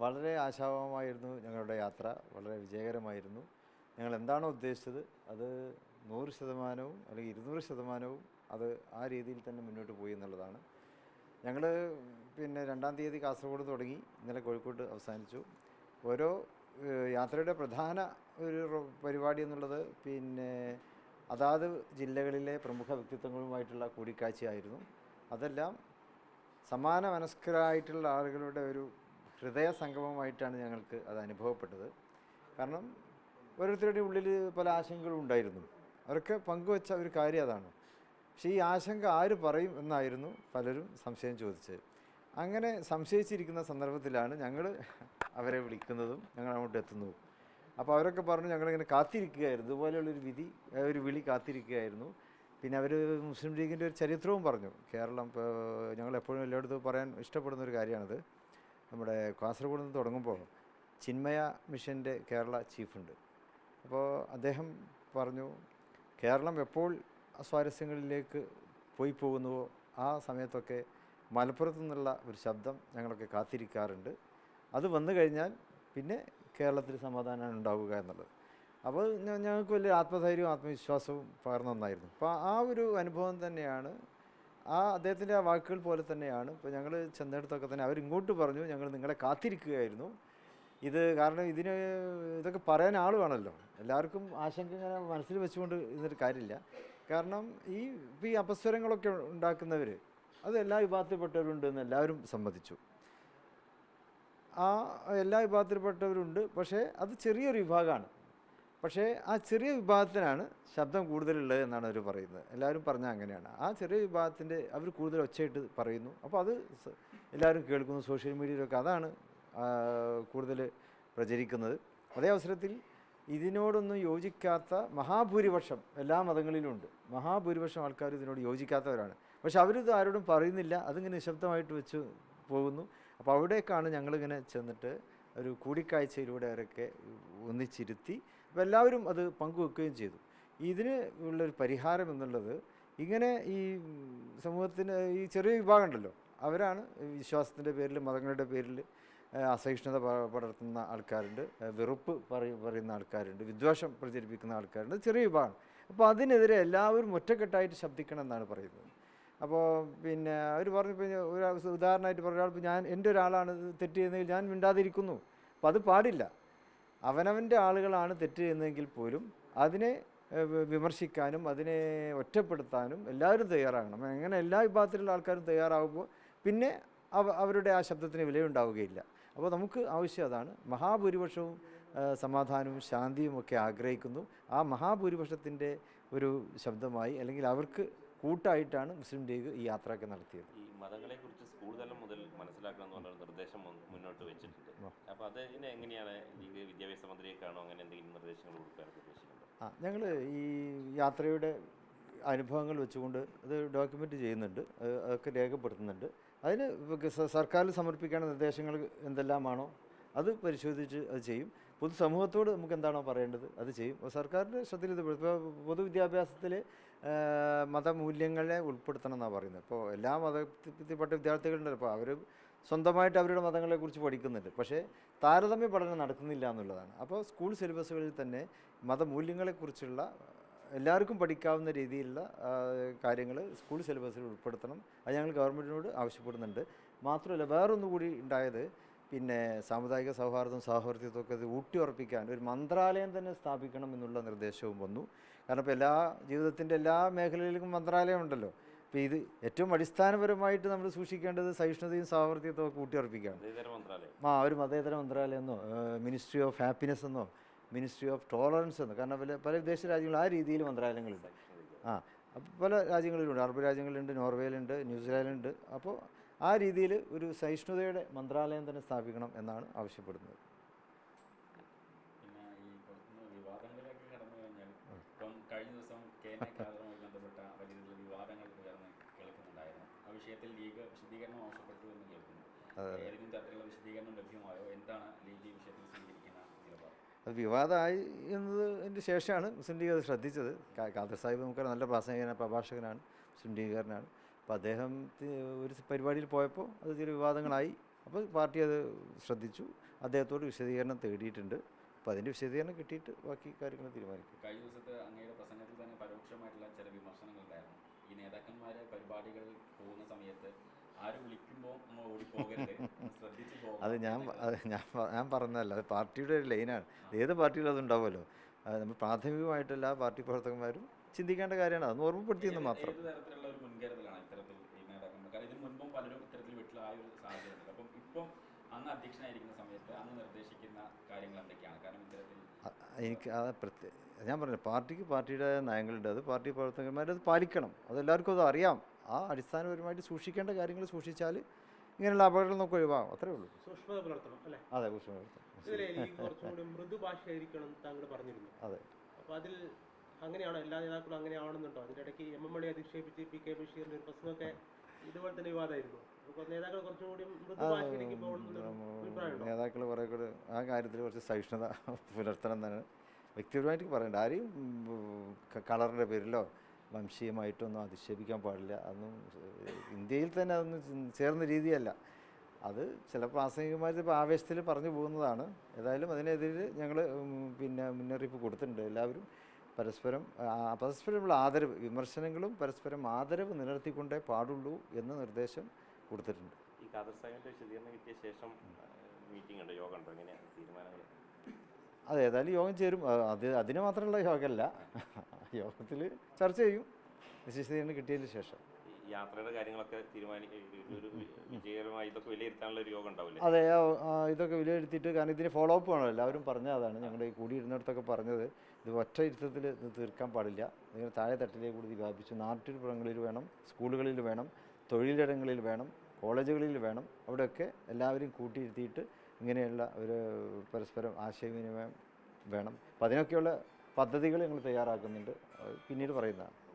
വളരെ ആശാവഹമായിരുന്നു ഞങ്ങളുടെ യാത്ര വളരെ വിജയകരമായിരുന്നു ഞങ്ങൾ എന്താണോ ഉദ്ദേശിച്ചത് അത് നൂറ് ശതമാനവും അല്ലെങ്കിൽ ഇരുന്നൂറ് ശതമാനവും അത് ആ രീതിയിൽ തന്നെ മുന്നോട്ട് പോയി എന്നുള്ളതാണ് ഞങ്ങൾ പിന്നെ രണ്ടാം തീയതി കാസർഗോഡ് തുടങ്ങി ഇന്നലെ കോഴിക്കോട്ട് അവസാനിച്ചു ഓരോ ഏഹ്, യാത്രയുടെ പ്രധാന ഒരു റോ- പരിപാടി എന്നുള്ളത് പിന്നെ അതാത് ജില്ലകളിലെ പ്രമുഖ വ്യക്തിത്വങ്ങളുമായിട്ടുള്ള കൂടിക്കാഴ്ചയായിരുന്നു അതെല്ലാം സമാന മനസ്കരായിട്ടുള്ള ആളുകളുടെ ഒരു ഹൃദയ സംഗമമായിട്ടാണ് ഞങ്ങൾക്ക് അത് അനുഭവപ്പെട്ടത് കാരണം ഓരോരുത്തരുടെ ഉള്ളിൽ പല ആശങ്കകളും ഉണ്ടായിരുന്നു അവരൊക്കെ പങ്കുവച്ച ഒരു കാര്യം അതാണ് പക്ഷേ ഈ ആശങ്ക ആര് പറയും എന്നായിരുന്നു പലരും സംശയം ചോദിച്ചത് അങ്ങനെ സംശയിച്ചിരിക്കുന്ന സന്ദർഭത്തിലാണ് ഞങ്ങൾ അവരെ വിളിക്കുന്നതും ഞങ്ങൾ അങ്ങോട്ട് എത്തുന്നതും അപ്പോൾ അവരൊക്കെ പറഞ്ഞു ഞങ്ങളിങ്ങനെ കാത്തിരിക്കുകയായിരുന്നു ഇതുപോലെയുള്ളൊരു വിധി ഏഹ് ഒരു വിളി കാത്തിരിക്കുകയായിരുന്നു പിന്നെ അവർ മുസ്ലിം ലീഗിൻ്റെ ഒരു ചരിത്രവും പറഞ്ഞു കേരളം ഇപ്പോൾ ഞങ്ങൾ എപ്പോഴും എല്ലായിടത്തും പറയാൻ ഇഷ്ടപ്പെടുന്ന ഒരു കാര്യമാണത് നമ്മുടെ കാസർഗോഡ് നിന്ന് തുടങ്ങുമ്പോൾ ചിന്മയ മിഷൻ്റെ കേരള ചീഫുണ്ട് അപ്പോൾ അദ്ദേഹം പറഞ്ഞു കേരളം എപ്പോൾ സ്വാരസ്യങ്ങളിലേക്ക് പോയി പോകുന്നുവോ ആ സമയത്തൊക്കെ മലപ്പുറത്തു നിന്നുള്ള ഒരു ശബ്ദം ഞങ്ങളൊക്കെ കാത്തിരിക്കാറുണ്ട് അത് വന്നു കഴിഞ്ഞാൽ പിന്നെ കേരളത്തിൽ സമാധാനമാണ് ഉണ്ടാവുക എന്നുള്ളത് അപ്പോൾ ഞ- ഞങ്ങൾക്ക് വലിയ ആത്മധൈര്യവും ആത്മവിശ്വാസവും പകർന്ന ഒന്നായിരുന്നു അപ്പോൾ ആ ഒരു അനുഭവം തന്നെയാണ് ആ അദ്ദേഹത്തിൻ്റെ ആ വാക്കുകൾ പോലെ തന്നെയാണ് ഇപ്പോൾ ഞങ്ങൾ ചെന്നിടത്തൊക്കെ തന്നെ അവർ ഇങ്ങോട്ട് പറഞ്ഞു ഞങ്ങൾ നിങ്ങളെ കാത്തിരിക്കുകയായിരുന്നു ഇത് കാരണം ഇതിന് ഇതൊക്കെ പറയാൻ ആൾ വേണമല്ലോ എല്ലാവർക്കും ആശങ്ക ഇങ്ങനെ മനസ്സിൽ വെച്ചുകൊണ്ട് ഇതൊരു കാര്യമില്ല കാരണം ഈ ഇപ്പോൾ ഈ അപസ്വരങ്ങളൊക്കെ ഉണ്ടാക്കുന്നവർ അത് എല്ലാ വിഭാഗത്തിൽപ്പെട്ടവരുണ്ട് എന്ന് എല്ലാവരും സമ്മതിച്ചു ആ എല്ലാ വിഭാഗത്തിൽപ്പെട്ടവരുണ്ട് പക്ഷേ അത് ചെറിയൊരു വിഭാഗമാണ് പക്ഷേ ആ ചെറിയ വിഭാഗത്തിനാണ് ശബ്ദം കൂടുതലുള്ളത് എന്നാണ് അവർ പറയുന്നത് എല്ലാവരും പറഞ്ഞാൽ അങ്ങനെയാണ് ആ ചെറിയ വിഭാഗത്തിൻ്റെ അവർ കൂടുതൽ ഒച്ചയിട്ട് പറയുന്നു അപ്പോൾ അത് സ- എല്ലാവരും കേൾക്കുന്നു സോഷ്യൽ മീഡിയയിലൊക്കെ അതാണ് ആ, കൂടുതൽ പ്രചരിക്കുന്നത് അതേ അവസരത്തിൽ ഇതിനോടൊന്നും യോജിക്കാത്ത മഹാഭൂരിപക്ഷം എല്ലാ മതങ്ങളിലുമുണ്ട് മഹാഭൂരിപക്ഷം ആൾക്കാർ ഇതിനോട് യോജിക്കാത്തവരാണ് പക്ഷെ അവരിത് ആരോടും പറയുന്നില്ല അതിങ്ങനെ നിശബ്ദമായിട്ട് വെച്ച് പോകുന്നു അപ്പോൾ അവിടേക്കാണ് ഞങ്ങളിങ്ങനെ ചെന്നിട്ട് ഒരു കൂടിക്കാഴ്ചയിലൂടെ അവരൊക്കെ ഒന്നിച്ചിരുത്തി അപ്പോൾ എല്ലാവരും അത് പങ്കുവെക്കുകയും ചെയ്തു ഇതിന് ഉള്ളൊരു പരിഹാരം എന്നുള്ളത് ഇങ്ങനെ ഈ സമൂഹത്തിന് ഈ ചെറിയ വിഭാഗം ഉണ്ടല്ലോ അവരാണ് വിശ്വാസത്തിൻ്റെ പേരിൽ മതങ്ങളുടെ പേരിൽ ഏഹ് അസഹിഷ്ണുത പ- പടർത്തുന്ന ആൾക്കാരുണ്ട് ഏഹ് വെറുപ്പ് പറയ പറയുന്ന ആൾക്കാരുണ്ട് വിദ്വേഷം പ്രചരിപ്പിക്കുന്ന ആൾക്കാരുണ്ട് അത് ചെറിയ വിഭാഗം അപ്പോൾ അതിനെതിരെ എല്ലാവരും ഒറ്റക്കെട്ടായിട്ട് ശബ്ദിക്കണം എന്നാണ് പറയുന്നത് അപ്പോൾ പിന്നെ അവർ പറഞ്ഞു ഇപ്പോൾ ഒരു ഉദാഹരണമായിട്ട് പറഞ്ഞ ഒരാൾ ഞാൻ എൻ്റെ ഒരാളാണ് ഇത് തെറ്റ് ചെയ്യുന്നതിൽ ഞാൻ മിണ്ടാതിരിക്കുന്നു അപ്പോൾ അത് പാടില്ല അവനവൻ്റെ ആളുകളാണ് തെറ്റ് ചെയ്യുന്നതെങ്കിൽ പോലും അതിനെ ഏഹ്, വി- വിമർശിക്കാനും അതിനെ ഒറ്റപ്പെടുത്താനും എല്ലാവരും തയ്യാറാകണം അങ്ങനെ എല്ലാ വിഭാഗത്തിലുള്ള ആൾക്കാരും തയ്യാറാകുമ്പോൾ പിന്നെ അവ അവരുടെ ആ ശബ്ദത്തിന് വിലയുണ്ടാവുകയില്ല അപ്പോൾ നമുക്ക് ആവശ്യം അതാണ് മഹാഭൂരിപക്ഷവും ഏഹ്, സമാധാനവും ശാന്തിയും ഒക്കെ ആഗ്രഹിക്കുന്നു ആ മഹാഭൂരിപക്ഷത്തിൻ്റെ ഒരു ശബ്ദമായി അല്ലെങ്കിൽ അവർക്ക് കൂട്ടായിട്ടാണ് മുസ്ലിം ലീഗ് ഈ യാത്രയൊക്കെ നടത്തിയത് ഈ മതങ്ങളെക്കുറിച്ച് സ്കൂൾ തലം മുതൽ മനസ്സിലാക്കണം എന്ന് പറഞ്ഞ നിർദ്ദേശം മുൻ- മുന്നോട്ട് വെച്ചിട്ടുണ്ട് അപ്പോൾ അത് ഇതിനെ എങ്ങനെയാണ് ലീഗ് വിദ്യാഭ്യാസ മന്ത്രിയേക്കാണോ അങ്ങനെ എന്തെങ്കിലും നിർദ്ദേശങ്ങൾ കൊടുക്കാനൊക്കെ ഉദ്ദേശിക്കുന്നുണ്ടോ ആ ഞങ്ങൾ ഈ യാത്രയുടെ അനുഭവങ്ങൾ വെച്ചുകൊണ്ട് അത് ഡോക്യുമെൻ്റ് ചെയ്യുന്നുണ്ട് അത് അതൊക്കെ രേഖപ്പെടുത്തുന്നുണ്ട് അതിന് ഇപ്പൊ സ- സർക്കാരിൽ സമർപ്പിക്കേണ്ട നിർദ്ദേശങ്ങൾ എന്തെല്ലാമാണോ അത് പരിശോധിച്ച് അത് ചെയ്യും പൊതുസമൂഹത്തോട് നമുക്ക് എന്താണോ പറയേണ്ടത് അത് ചെയ്യും അപ്പോൾ സർക്കാരിൻ്റെ ശ്രദ്ധയിൽ ഇത് ഇപ്പോൾ പൊതുവിദ്യാഭ്യാസത്തിൽ മതമൂല്യങ്ങളെ ഉൾപ്പെടുത്തണം എന്നാണ് പറയുന്നത് ഇപ്പോൾ എല്ലാ മതത്തിൽപ്പെട്ട വിദ്യാർത്ഥികളുണ്ടല്ലോ അപ്പോൾ അവർ സ്വന്തമായിട്ട് അവരുടെ മതങ്ങളെക്കുറിച്ച് പഠിക്കുന്നുണ്ട് പക്ഷേ താരതമ്യ പഠനം നടക്കുന്നില്ല എന്നുള്ളതാണ് അപ്പോൾ സ്കൂൾ സിലബസുകളിൽ തന്നെ മതമൂല്യങ്ങളെക്കുറിച്ചുള്ള എല്ലാവർക്കും പഠിക്കാവുന്ന രീതിയിലുള്ള കാര്യങ്ങൾ സ്കൂൾ സിലബസിൽ ഉൾപ്പെടുത്തണം അത് ഞങ്ങൾ ഗവൺമെൻറ്റിനോട് ആവശ്യപ്പെടുന്നുണ്ട് മാത്രമല്ല വേറൊന്നുകൂടി ഉണ്ടായത് പിന്നെ സാമുദായിക സൗഹാർദ്ദം സൗഹാർദ്ദത്വമൊക്കെ ഇത് ഊട്ടിയുറപ്പിക്കാൻ ഒരു മന്ത്രാലയം തന്നെ സ്ഥാപിക്കണം എന്നുള്ള നിർദ്ദേശവും വന്നു കാരണം ഇപ്പോൾ എല്ലാ ജീവിതത്തിൻ്റെ എല്ലാ മേഖലയിലും മന്ത്രാലയം ഉണ്ടല്ലോ അപ്പോൾ ഇത് ഏറ്റവും അടിസ്ഥാനപരമായിട്ട് നമ്മൾ സൂക്ഷിക്കേണ്ടത് സഹിഷ്ണുതയും സൗഹാർദ്ദത്വവും ഒക്കെ ഊട്ടിയുറപ്പിക്കുകയാണ് അതേതര മന്ത്രാലയം ആ ഒരു മതേതര മന്ത്രാലയം എന്നോ മിനിസ്ട്രി ഓഫ് ഹാപ്പിനെസ് എന്നോ മിനിസ്ട്രി ഓഫ് ടോളറൻസ് എന്നോ കാരണം പല പല വിദേശ രാജ്യങ്ങൾ ആ രീതിയിൽ മന്ത്രാലയങ്ങളുണ്ട് ആ അപ്പോൾ പല രാജ്യങ്ങളിലുണ്ട് അറബ് രാജ്യങ്ങളിലുണ്ട് നോർവേയിലുണ്ട് ന്യൂസിലാൻഡിലുണ്ട് അപ്പോൾ ആ രീതിയിൽ ഒരു സഹിഷ്ണുതയുടെ മന്ത്രാലയം തന്നെ സ്ഥാപിക്കണം എന്നാണ് ആവശ്യപ്പെടുന്നത് പിന്നെ ഈ പുറത്തുനിന്ന് വിവാദങ്ങളിലേക്ക് കടന്നു കഴിഞ്ഞാൽ ഇപ്പം കഴിഞ്ഞ ദിവസം കെ എൻ എ കാതറുമായി ബന്ധപ്പെട്ട വലിയ രീതിയിൽ വിവാദങ്ങൾ ഉയർന്ന് കേൾക്കുന്നുണ്ടായിരുന്നു ആ വിഷയത്തിൽ ലീഗ് വിശദീകരണം ആവശ്യപ്പെട്ടു എന്ന് കേൾക്കുന്നു ഏതെങ്കിലും തരത്തിലുള്ള വിശദീകരണം ലഭ്യമായോ എന്താണ് ലീഗ് ഈ വിഷയത്തിൽ സ്വീകരിക്കുന്ന നിലപാട് അത് വിവാദമായി എന്നതിന് ശേഷമാണ് മുസ്ലിം ലീഗ് അത് ശ്രദ്ധിച്ചത് കാ- ഖാദർ സാഹിബ് നമുക്ക് നല്ല പ്രാസംഗികനാണ് പ്രഭാഷകനാണ് മുസ്ലിം ലീഗുകാരനാണ് അപ്പോൾ അദ്ദേഹം തി- ഒരു പരിപാടിയിൽ പോയപ്പോൾ അത് ചില വിവാദങ്ങളായി അപ്പോൾ പാർട്ടി അത് ശ്രദ്ധിച്ചു അദ്ദേഹത്തോട് വിശദീകരണം തേടിയിട്ടുണ്ട് അപ്പോൾ അതിൻ്റെ വിശദീകരണം കിട്ടിയിട്ട് ബാക്കി കാര്യങ്ങൾ തീരുമാനിക്കും കഴിഞ്ഞ ദിവസത്തെ അങ്ങയുടെ പ്രസംഗത്തിൽ തന്നെ പരോക്ഷമായിട്ടുള്ള ചില വിമർശനങ്ങളുണ്ടായിരുന്നു ഈ നേതാക്കന്മാരെ പരിപാടികളിൽ പോകുന്ന സമയത്ത് ആര് വിളിക്കുമ്പോൾ നമ്മൾ ഓടിപ്പോകരുത് ഒന്ന് ശ്രദ്ധിച്ച് പോകണം അത് ഞാൻ എന്നൊക്കെ അത് ഞാൻ പ- ഞാൻ പറഞ്ഞതല്ല അത് പാർട്ടിയുടെ ഒരു ലൈനാണ് ഏത് പാർട്ടിയിലും അതുണ്ടാവുമല്ലോ അത് നമ്മൾ പ്രാഥമികമായിട്ട് എല്ലാ പാർട്ടി പ്രവർത്തകന്മാരും ചിന്തിക്കേണ്ട കാര്യമാണ് അതൊന്ന് ഓർമ്മപ്പെടുത്തിയെന്ന് ഏത് മാത്രം ഏത് തരത്തിലുള്ള ഒരു മുൻകരുതലാണ് ഇത്തരത്തിൽ ഈ നേതാക്കന്മാർ കാരണം ഇതിന് മുൻപും പലരും ഇത്തരത്തിൽ വീട്ടിലായ ഒരു സാഹചര്യമുണ്ട് അപ്പം ഇപ്പം അന്ന് അധ്യക്ഷനായിരിക്കുന്ന സമയത്ത് അന്ന് നിർദ്ദേശിക്കുന്ന കാര്യങ്ങൾ എന്തൊക്കെയാണ് കാരണം ഇത്തരത്തിൽ അ- എനിക്ക് ആ പ്രത്യേക ഞാൻ പറഞ്ഞു പാർട്ടിക്ക് പാർട്ടിയുടെ നയങ്ങളുണ്ട് അത് പാർട്ടി പ്രവർത്തകന്മാർ അത് പാലിക്കണം അതെല്ലാവർക്കും അത് അറിയാം ആ അടിസ്ഥാനപരമായിട്ട് സൂക്ഷിക്കേണ്ട കാര്യങ്ങൾ സൂക്ഷിച്ചാൽ ഇങ്ങനെയുള്ള അപകടങ്ങൾ നമുക്ക് ഒഴിവാകും അത്രേ ഉള്ളൂ സൂക്ഷ്മത പുലർത്തണം അല്ലേ അതെ പുഷ്പം ഇതിലെ എനിക്ക് കുറച്ചും കൂടി മൃദു ഭാഷയായിരിക്കണം എന്ന് താങ്കൾ പറഞ്ഞിരുന്നു അതെ അപ്പോൾ അതിൽ അങ്ങനെയാണോ എല്ലാ നേതാക്കളും അങ്ങനെ ആവണമെന്നുണ്ടോ അതിൻ്റെ ഇടയ്ക്ക് എം എം മണി അധിക്ഷേപിച്ച് പി കെ ബഷീറിൻ്റെ ഒരു പ്രശ്നമൊക്കെ ഇതുപോലെ തന്നെ വിവാദമായിരുന്നു അപ്പോൾ നേതാക്കൾ കുറച്ചും കൂടി മൃദു ഭാഷയിലേക്ക് പോകുന്നൊരു അഭിപ്രായമുണ്ടോ നേതാക്കൾ കുറേ കൂടെ ആ കാര്യത്തിൽ കുറച്ച് സഹിഷ്ണുത പുലർത്തണം എന്നാണ് വ്യക്തിപരമായിട്ട് പറയേണ്ടത് ആരെയും കളറിൻ്റെ പേരിലോ വംശീയമായിട്ടൊന്നും അധിക്ഷേപിക്കാൻ പാടില്ല അതൊന്നും ഏഹ്, ഇന്ത്യയിൽ തന്നെ അതൊന്നും ചെ- ചേർന്ന രീതിയല്ല അത് ചില പ്രാസംഗികമായിട്ട് ഇപ്പോൾ ആവേശത്തിൽ പറഞ്ഞു പോകുന്നതാണ് ഏതായാലും അതിനെതിരെ ഞങ്ങൾ പിന്നെ മുന്നറിയിപ്പ് കൊടുത്തിട്ടുണ്ട് എല്ലാവരും പരസ്പരം ആ, പരസ്പരമുള്ള ആദരവ് വിമർശനങ്ങളും പരസ്പരം ആദരവ് നിലനിർത്തിക്കൊണ്ടേ പാടുള്ളൂ എന്ന നിർദ്ദേശം കൊടുത്തിട്ടുണ്ട് ഈ ഖാദർ സാഹിബിന്റെ വിശദീകരണം കിട്ടിയ ശേഷം മീറ്റിംഗ് ഉണ്ടോ യോഗം ഉണ്ടോ എങ്ങനെയാണ് തീരുമാനങ്ങൾ അത് ഏതായാലും യോഗം ചേരും ആ, അത് അതിന് മാത്രമുള്ള യോഗമല്ല യോഗത്തിൽ ചർച്ച ചെയ്യും വിശദീകരണം കിട്ടിയതിന് ശേഷം ഈ യാത്രയുടെ കാര്യങ്ങളൊക്കെ തീരുമാനി ഒരു വി- വിജയകരമായി ഇതൊക്കെ വിലയിരുത്താനുള്ള ഒരു യോഗം ഉണ്ടാവില്ലേ അതെ ആ, ആ, ഇതൊക്കെ വിലയിരുത്തിയിട്ട് കാരണം ഇതിന് ഫോളോ അപ്പ് വേണം എല്ലാവരും പറഞ്ഞ അതാണ് ഞങ്ങളുടെ ഈ കൂടിയിരുന്നിടത്തൊക്കെ പറഞ്ഞത് ഇത് ഒറ്റ ഇരുത്തത്തിൽ ഇത് തീർക്കാൻ പാടില്ല നിങ്ങൾ താഴെ തട്ടിലേക്ക് കൂടി ഇത് വ്യാപിച്ചു നാട്ടിൻപുറങ്ങളിൽ വേണം സ്കൂളുകളിൽ വേണം തൊഴിലിടങ്ങളിൽ വേണം കോളേജുകളിൽ വേണം അവിടെയൊക്കെ എല്ലാവരും കൂട്ടിയിരുത്തിയിട്ട് ഇങ്ങനെയുള്ള ഒരു പരസ്പരം ആശയവിനിമയം വേണം അപ്പം അതിനൊക്കെയുള്ള പദ്ധതികൾ ഞങ്ങൾ തയ്യാറാക്കുന്നുണ്ട് അത് പിന്നീട് പറയുന്നതാണ്